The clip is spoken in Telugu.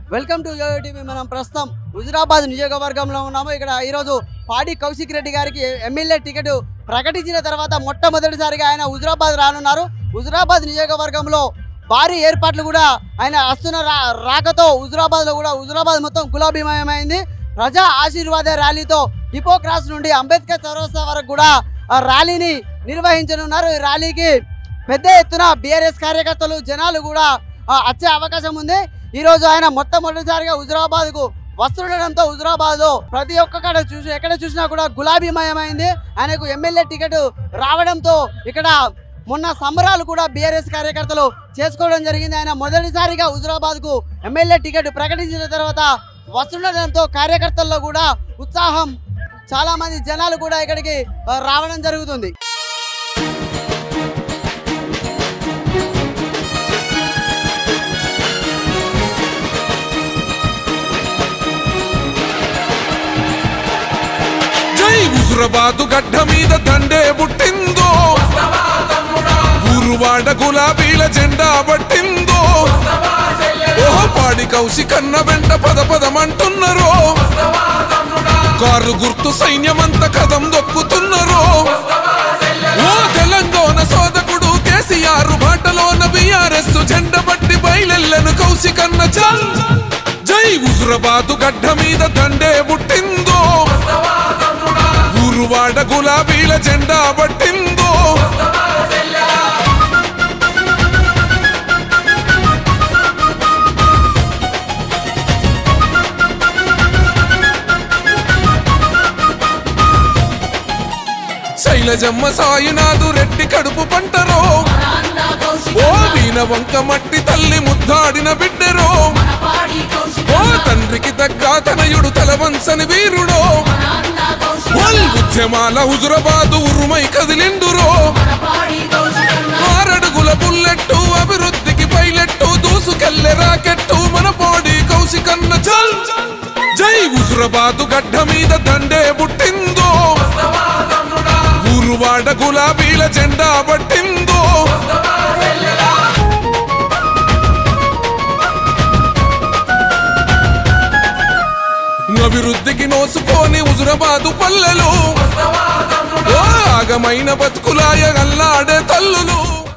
వెల్కమ్ టు యోయో టీవీ మనం ప్రస్తుతం హుజురాబాద్ నియోజకవర్గంలో ఉన్నాము ఇక్కడ ఈరోజు పాడి కౌశిక్ రెడ్డి గారికి ఎమ్మెల్యే టికెట్ ప్రకటించిన తర్వాత మొట్టమొదటిసారిగా ఆయన హుజురాబాద్ రానున్నారు హుజురాబాద్ నియోజకవర్గంలో భారీ ఏర్పాట్లు కూడా ఆయన వస్తున్న రా రాకతో హుజురాబాద్లో కూడా హుజురాబాద్ మొత్తం గులాబీమయమైంది ప్రజా ఆశీర్వాద ర్యాలీతో డిపో క్రాస్ నుండి అంబేద్కర్ చౌరస్తా వరకు కూడా ఆ ర్యాలీని నిర్వహించనున్నారు ఈ ర్యాలీకి పెద్ద ఎత్తున బీఆర్ఎస్ కార్యకర్తలు జనాలు కూడా ఆ, వచ్చే అవకాశం ఉంది ఈ రోజు ఆయన మొట్టమొదటిసారిగా హుజురాబాద్ కు వస్తుండడంతో హుజురాబాద్ ప్రతి ఒక్క కాడ చూసి ఎక్కడ చూసినా కూడా గులాబీమయమైంది ఆయనకు ఎమ్మెల్యే టికెట్ రావడంతో ఇక్కడ మొన్న సంబరాలు కూడా బీఆర్ఎస్ కార్యకర్తలు చేసుకోవడం జరిగింది ఆయన మొదటిసారిగా హుజురాబాద్ కు ఎమ్మెల్యే టికెట్ ప్రకటించిన తర్వాత వస్తుండడంతో కార్యకర్తల్లో కూడా ఉత్సాహం చాలా మంది జనాలు కూడా ఇక్కడికి ఆ, రావడం జరుగుతుంది జై హుజురాబాదు గడ్డ మీద దండే పుట్టిందో ఊరువాడ గులాబీల జెండా పట్టిందో ఓహో పాడి కౌసి కన్న వెంట పద పదమంటున్నారో కారు గుర్తు సైన్యమంత కదం దొక్కుతున్నారో ఓ తెలంగాణ సోదకుడు కేసీఆర్ బాటలోన బీఆర్ఎస్ జెండ పట్టి బయలెల్లను కౌసి కన్న చల్ జై హుజురాబాదు గడ్డ మీద దండే పుట్టిందో ఊరువాడ గులాబీల జెండా పట్టిందో శైలజమ్మ సాయినాథు రెడ్డి కడుపు పంటరో ఓ వీణ వంక మట్టి తల్లి ముద్దాడిన బిడ్డరో ఓ తండ్రికి తగ్గ తనయుడు తలవంచని వీరుడో వల్ ఉద్యమాల హుజురబాదు ఉరుమై కదిలిండురో ఆరడుగుల బుల్లెట్టు అభివృద్ధికి పైలెట్టు దూసుకెళ్ళే రాకెట్టు మన పోడి కౌశికన్న చల్ జై హుజురాబాదు గడ్డ మీద దండే పుట్టిందో ఊరువాడ గులాబీల జెండా పట్టిందో అభివృద్ధికి నోసుకొని హుజురాబాదు పల్లెలు ఓ ఆగమైన బతుకులాయ అల్లాడే తల్లులు